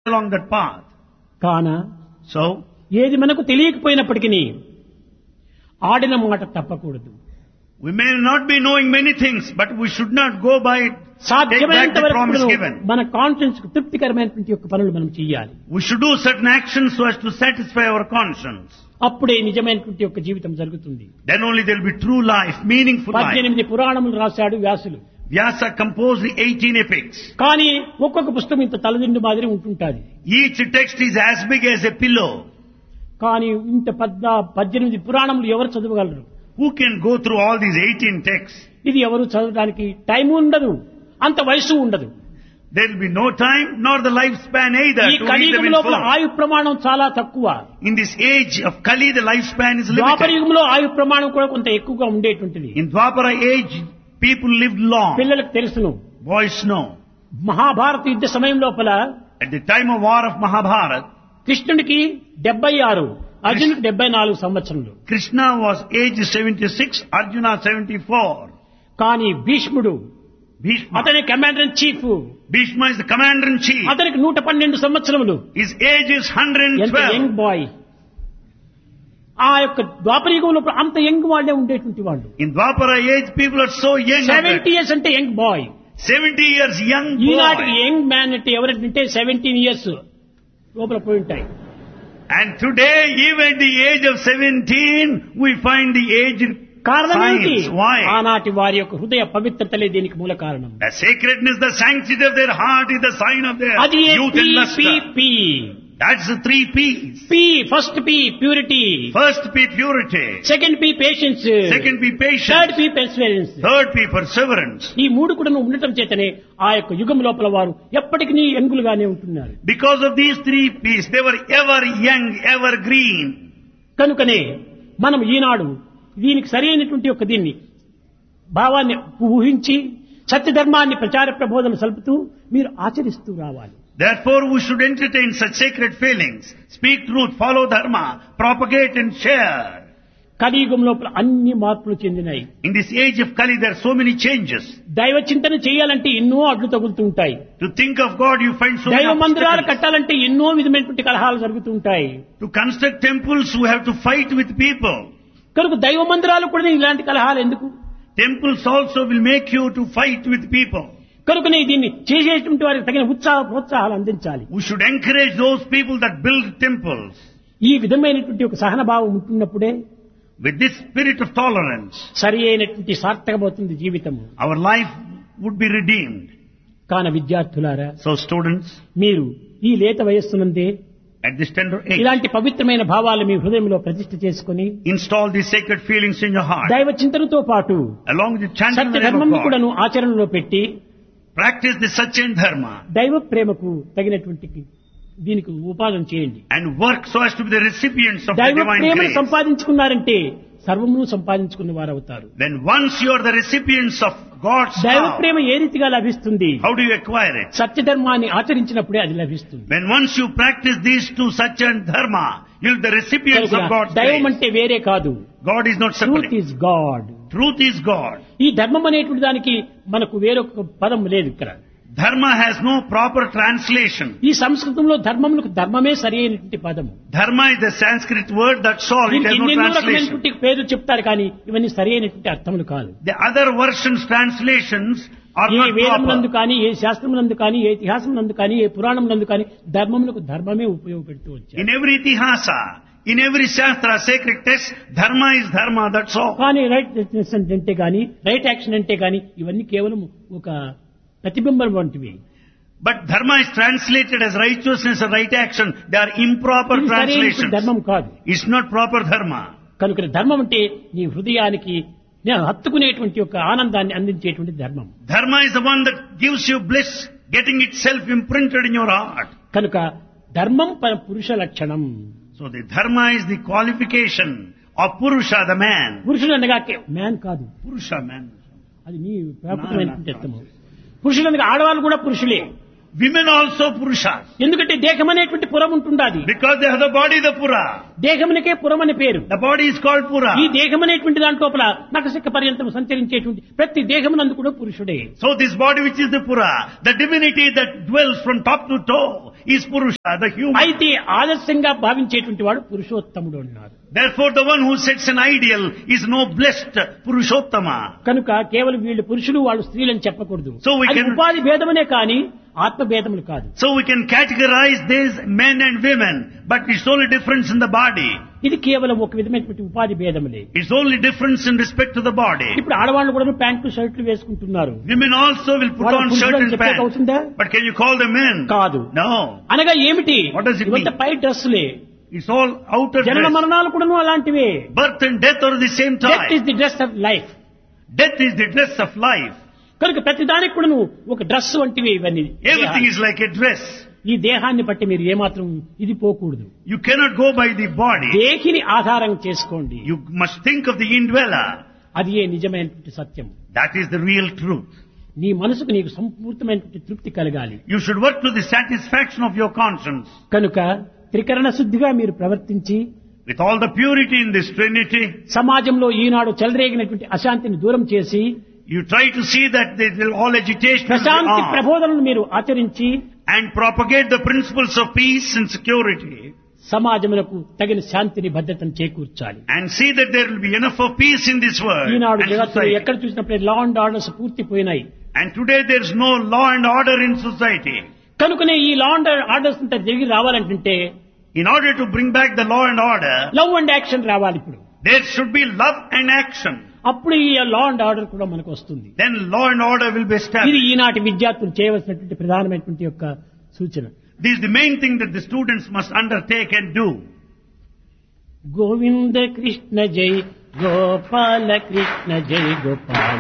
along that path. కాన So, ఏది మనకు తెలియకపోయినప్పటికీ ఆడిన మాట తప్పకూడదు we may not be knowing many things, but we should not go by it. Take back సాధ్యమైనంత the promise వరకు given. మన కాన్షియన్స్ కు తృప్తికరమైనటువంటి యొక్క పనులు మనం చేయాలి We should do certain actions so as to satisfy our conscience. అప్పుడే నిజమైనటువంటి యొక్క జీవితం జరుగుతుంది Then only there will be true life, meaningful life. పద్దెనిమిది పురాణములు రాశాడు వ్యాసులు Vyasa composed the 18 epics. కానీ ఒక్కొక్క పుస్తకం ఇంత తలదిండు మాదిరి ఉంటుంటాది Each text is as big as a pillow. కానీ ఇంత పద్ద పద్దెనిమిది పురాణములు ఎవరు చదవగలరు Who can go through all these 18 texts? ఇది ఎవరు చదవడానికి టైం ఉండదు అంత వయసు ఉండదు There will be no time nor the lifespan either ఈ to read them కలియుగం in లోపల full. ఆయు ప్రమాణం చాలా తక్కువ In this age of Kali, the lifespan is ద్వాపర limited. యుగంలో ఆయు ప్రమాణం కూడా కొంత ఎక్కువగా ఉండేటువంటిది In Dwapara age, people lived long. పిల్లలకు తెలుసును Boys know. మహాభారత యుద్ధ సమయం లోపల At the time of war of Mahabharat, కృష్ణుడికి డెబ్బై ఆరు అర్జునుడికి డెబ్బై నాలుగు సంవత్సరములు Krishna was aged 76, Arjuna 74. కానీ భీష్ముడు Bhishma, అతని commander in chief Bhishma is the commander in chief. అతనికి నూట పన్నెండు సంవత్సరములు His age is ఎంత 112. యంగ్ బాయ్ ఆ యొక్క ద్వాపర యుగంలో అంత యంగ్ వాళ్ళే ఉండేటువంటి వాళ్ళు In Dwapara age, people are so young. Seventy years అంటే యంగ్ బాయ్ 70 years young ఈనాటి boy. యంగ్ మ్యాన్ అంటే ఎవరంటే సెవెంటీన్ ఇయర్స్ లోపల పోయి ఉంటాయి And today, even at the age of 17, we find the aged కారణం ఏంటి signs. Why? ఆనాటి వారి యొక్క హృదయ పవిత్రతలే దీనికి మూల కారణం The sacredness, the sanctity of their heart is the sign of their అది youth and luster. P That's the three P's. P first P purity First P, purity. Second P patience Second P, third patience. P perseverance Third P, perseverance. ఈ మూడు కూడా ఉండటం చేతనే ఆ యొక్క యుగం లోపల వారు ఎప్పటికీ ఎంగులుగానే ఉంటున్నారు Because of these three P's, they were ever young, ever green. కనుకనే మనం ఈనాడు దీనికి సరైనటువంటి యొక్క దీన్ని భావాన్ని ఊహించి సత్యధర్మాన్ని ప్రచార ప్రబోధన సలుపుతూ మీరు ఆచరిస్తూ రావాలి Therefore, we should entertain such sacred feelings, speak truth, follow dharma, propagate and share. కలియుగం లోపల అన్ని మార్పులు చెందినాయి In this age of Kali, there are so many changes. దైవ చింతన చేయాలంటే ఎన్నో అడ్లు తగులుతూ ఉంటాయి To think of God, you find so దైవ many మందిరాలు obstacles. కట్టాలంటే ఎన్నో విధమైనటువంటి కలహాలు జరుగుతూ ఉంటాయి To construct temples, we have to fight with people. కనుక దైవ మందిరాలు కూడా ఇలాంటి కలహాలు ఎందుకు Temples also will make you to fight with people. కనుకనే దీన్ని చేసేటువంటి వారికి తగిన ఉత్సాహ ప్రోత్సాహాలు అందించాలి We should encourage those people that build temples. ఈ విధమైనటువంటి ఒక సహనభావం ఉంటున్నప్పుడే With this spirit of tolerance, సరి అయినటువంటి సార్థకమవుతుంది జీవితము our life would be redeemed. కాన విద్యార్థులారా So students, మీరు ఈ లేత వయస్సునందే at this tender age, ఇలాంటి పవిత్రమైన భావాలు మీ హృదయంలో ప్రతిష్ఠ చేసుకుని install these sacred feelings in your heart. దైవ చింతనతో పాటు Along with the chanting Satya the name ధర్మం of God, కూడాను ఆచరణలో పెట్టి practice the Satya Dharma దైవ ప్రేమకు తగినటువంటి దీనికి ఉపాదన చేయండి and work so as to be the recipients of the దైవ divine ప్రేమను grace. సంపాదించుకున్నారంటే సర్వమును సంపాదించుకున్న వారు అవుతారు Then once you are the recipients of God's దైవ love, ప్రేమ ఏ రీతిగా లభిస్తుంది how do you acquire it? సత్యధర్మాన్ని ఆచరించినప్పుడే అది లభిస్తుంది When once you practice these two Satya and Dharma, you'll be the recipients కనుక of God's దైవం grace. అంటే వేరే కాదు God is not truth separate. Is God Truth is God. ఈ ధర్మం అనేటువంటి దానికి మనకు వేరొక పదం లేదు ఇక్కడ Dharma has no proper translation. ఈ సంస్కృతంలో ధర్మములకు ధర్మమే సరి అయినటువంటి పదము Dharma is the Sanskrit word, that's all. It దీనికి has no ఎన్నెన్నో translation. రకమైనటువంటి పేర్లు చెప్తారు కానీ ఇవన్నీ సరి అయినటువంటి అర్థములు కాదు The other versions, translations are A not వేదమునందు proper. కానీ ఏ శాస్త్రమునందు కానీ ఏ ఇతిహాసమునందు కానీ ఏ పురాణమునందు కానీ ధర్మములకు ధర్మమే ఉపయోగపెడుతూ వచ్చారు In every Itihasa, in every Shastra, sacred text, Dharma is Dharma, that's all. కానీ రైట్ డెసిషన్ అంటే గాని రైట్ యాక్షన్ అంటే గాని ఇవన్నీ కేవలం ఒక ప్రతిబింబం వంటివి But Dharma is translated as righteousness or right action. They are improper ఇది సరైనటువంటి translations. ధర్మం కాదు It's not proper Dharma. కనుక ధర్మం అంటే నీ హృదయానికి నేను హత్తుకునేటువంటి ఒక ఆనందాన్ని అందించేటువంటి ధర్మం Dharma is the one that gives you bliss, getting itself imprinted in your heart. కనుక ధర్మం పర పురుష లక్షణం So the Dharma is the qualification of Purusha, the man. పురుషుడు అనగా మ్యాన్ కాదు Purusha, man. అది నీ ప్రాకృతమైనటువంటి అర్థము పురుషుడు అనగా ఆడవాళ్ళు కూడా పురుషులే Women also Purushas. ఎందుకంటే దేహం అనేటువంటి పురం ఉంటుండాది Because they have the body, the Pura. దేహమునికే పురం అని పేరు The body is called Pura. ఈ దేహం అనేటువంటి దాంట్లోపల నకసిక్క పర్యంతం సంచరించేటువంటి ప్రతి దేహమునందు కూడా పురుషుడే So this body which is the Pura, the divinity that dwells from top to toe is Purusha, the human. అయితే ఆదర్శంగా భావించేటువంటి వాడు పురుషోత్తముడు అన్నారు Therefore the one who sets an ideal is no blessed Purushottama. కనుక కేవలం వీళ్ళు పురుషులు వాళ్ళు స్త్రీలని చెప్పకూడదు So we అది can- ఉపాధి భేదమునే కానీ ఆత్మ భేదములు కాదు So we can categorize these men and women, but it's only difference in the body. ఇది కేవలం ఒక విధమైనటువంటి ఉపాధి భేదములే It's only difference in respect to the body. ఇప్పుడు ఆడవాళ్ళు కూడా ప్యాంట్లు షర్ట్లు వేసుకుంటున్నారు Women also will put వాళ్ళ on పురుషులు shirt అని and చెప్పేకి pants. అవుతుందా But can you call them men? కాదు No. అనగా ఏమిటి What does it ఇవంతా mean? Pi డ్రెస్సులే It's all outer జనన dress. మరణాలు కూడాను అలాంటివే Birth and death are the same death time. Is the dress of life Death is the dress of life. కనుక ప్రతిదానికి కూడాను ఒక డ్రెస్ వంటివి ఇవన్నీ Everything is like a dress. ఈ దేహాన్ని బట్టి మీరు ఏమాత్రం ఇది పోకూడదు You cannot go by the body. దేహిని ఆధారం చేసుకోండి You must think of the indweller. అది ఏ నిజమైనటువంటి సత్యం That is the real truth. నీ మనసుకు నీకు సంపూర్తమైనటువంటి తృప్తి కలగాలి You should work to the satisfaction of your conscience. కనుక త్రికరణ శుద్ధిగా మీరు ప్రవర్తించి With all the purity in this Trinity, సమాజంలో ఈనాడు చెలరేగినటువంటి అశాంతిని దూరం చేసి you try to see that there will all agitation will be Prashanti off ప్రబోధనను మీరు ఆచరించి and propagate the principles of peace and security సమాజములకు తగిన శాంతిని భద్రతను చేకూర్చాలి and see that there will be enough of peace in this world Eenadu and జగత్తులో society. ఎక్కడ చూసినప్పుడు law and orders పూర్తిపోయినాయి And today there is no law and order in society. కనుకనే ఈ లా and orders అంతా తిరిగి రావాలంటే In order to bring back the law and order, love and action రావాలి ఇప్పుడు there should be love and action. అప్పుడు ఈ లా అండ్ ఆర్డర్ కూడా మనకు వస్తుంది Then law and order will be ఇది established. ఈనాటి విద్యార్థులు చేయవలసినటువంటి ప్రధానమైనటువంటి యొక్క సూచన This is the main thing that the students must undertake and do. Govinda Krishna జై గోపాల కృష్ణ జై గోపాల